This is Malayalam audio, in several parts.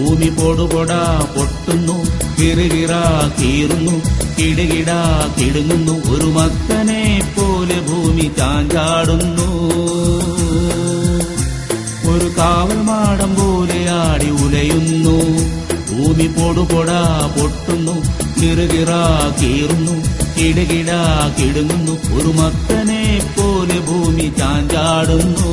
ഭൂമി പൊടുപൊടാ പൊട്ടുന്നു കിറുകിറ കീറുന്നു കിടുകിടാ കിടുങ്ങുന്നു ഒരു മക്കനെ പോലെ ഭൂമി ചാഞ്ചാടുന്നു ഒരു കാവൽ മാടം പോലെ ആടി ഉലയുന്നു ഭൂമി പൊടുപൊടാ പൊട്ടുന്നു കിറുകിറ കീറുന്നു കിടുകിടാ കിടുങ്ങുന്നു ഒരു മക്കനെ പോലെ ഭൂമി ചാഞ്ചാടുന്നു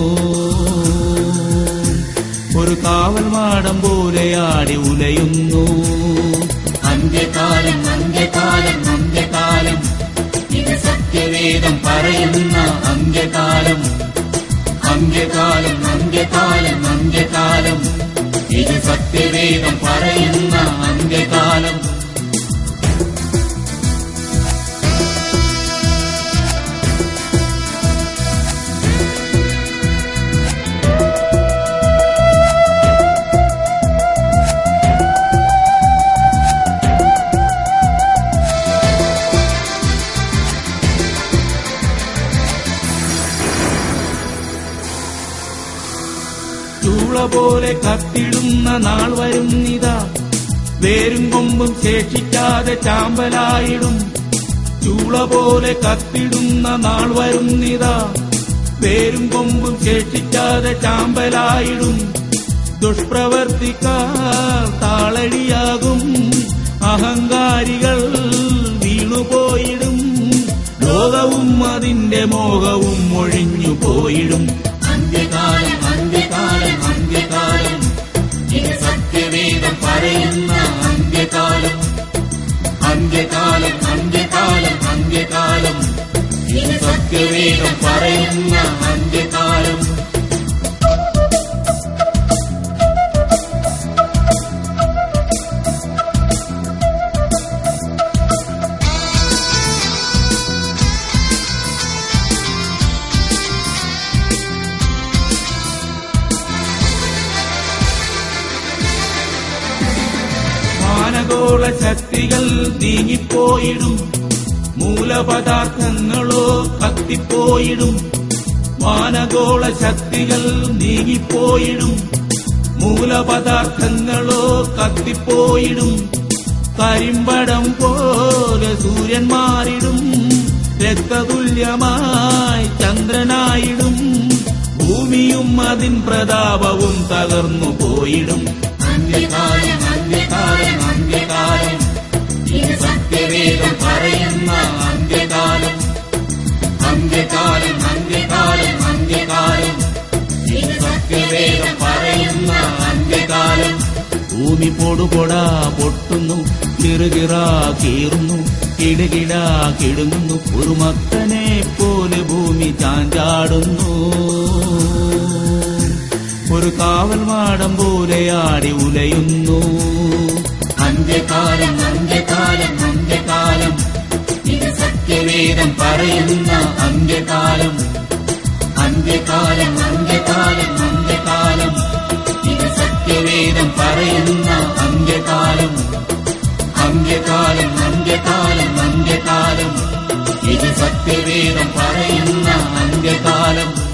ഒരു കാവൽ മാടം പോലെ ആടി ഉലയുന്നു അന്ത്യകാലം അന്ത്യകാലം അന്ത്യകാലം ഇത് സത്യവേദം പറയുന്ന അന്ത്യകാലം അന്ത്യകാലം അന്ത്യകാലം അന്ത്യകാലം ഇത് സത്യവേദം പറയുന്ന അന്ത്യകാലം ചൂള പോലെ കത്തിടുന്ന നാൾ വരുന്നിതാ വേരും കൊമ്പും ശേഷിക്കാതെ ചാമ്പലായിടും ചൂള പോലെ കത്തിടുന്ന നാൾ വരുന്നിതാ വേരും കൊമ്പും ശേഷിക്കാതെ ചാമ്പലായിടും ദുഷ്പ്രവർത്തിക്കാർ താളടിയാകും അഹങ്കാരികൾ വീണുപോയിടും ലോകവും അതിന്റെ മോഹവും ഒഴിഞ്ഞു പോയിടും അന്ത്യകാലം അന്ത്യകാലം അന്ത്യകാലം ഇത് സത്യവേദം പറയുന്ന അന്ത്യകാലം അന്ത്യകാലം അന്ത്യകാലം അന്ത്യകാലം ഇത് സത്യവേദം പറയുന്ന അന്ത്യകാലം മാനഗോള ശക്തികൾ നീങ്ങിപ്പോയിടും മൂലപദാർത്ഥങ്ങളോ കത്തിപ്പോയിടും മാനഗോള ശക്തികൾ നീങ്ങിപ്പോയിടും മൂലപദാർത്ഥങ്ങളോ കത്തിപ്പോയിടും കരിമ്പടം പോലെ സൂര്യൻ മാറിടും രക്തതുല്യമായി ചന്ദ്രനായിടും ഭൂമിയും അതിൻ പ്രതാപവും തകർന്നു പോയിടും അന്ത്യകാലം അന്ത്യകാലം അന്ത്യകാലം ഇത് സത്യവേദം പറയുന്ന അന്ത്യകാലം അന്ത്യകാലം അന്ത്യകാലം അന്ത്യകാലം ഇത് സത്യവേദം പറയുന്ന അന്ത്യകാലം ഭൂമി പൊടുപൊടാ പൊട്ടുന്നു കിറുകിറ കീറുന്നു കിടുകിടാ കിടുങ്ങുന്നു ഒരു മക്കനെ പോലെ ഭൂമി ചാഞ്ചാടുന്നു ഒരു കാവൽ മാടം പോലെ ആടി ഉലയുന്നു അന്ത്യകാലം അന്ത്യകാലം അന്ത്യകാലം ഇത് സത്യവേദം പറയുന്ന അന്ത്യകാലം അന്ത്യകാലം അന്ത്യകാലം അന്ത്യകാലം ഇത് സത്യവേദം പറയുന്ന അന്ത്യകാലം അന്ത്യകാലം അന്ത്യകാലം അന്ത്യകാലം ഇത് സത്യവേദം പറയുന്ന അന്ത്യകാലം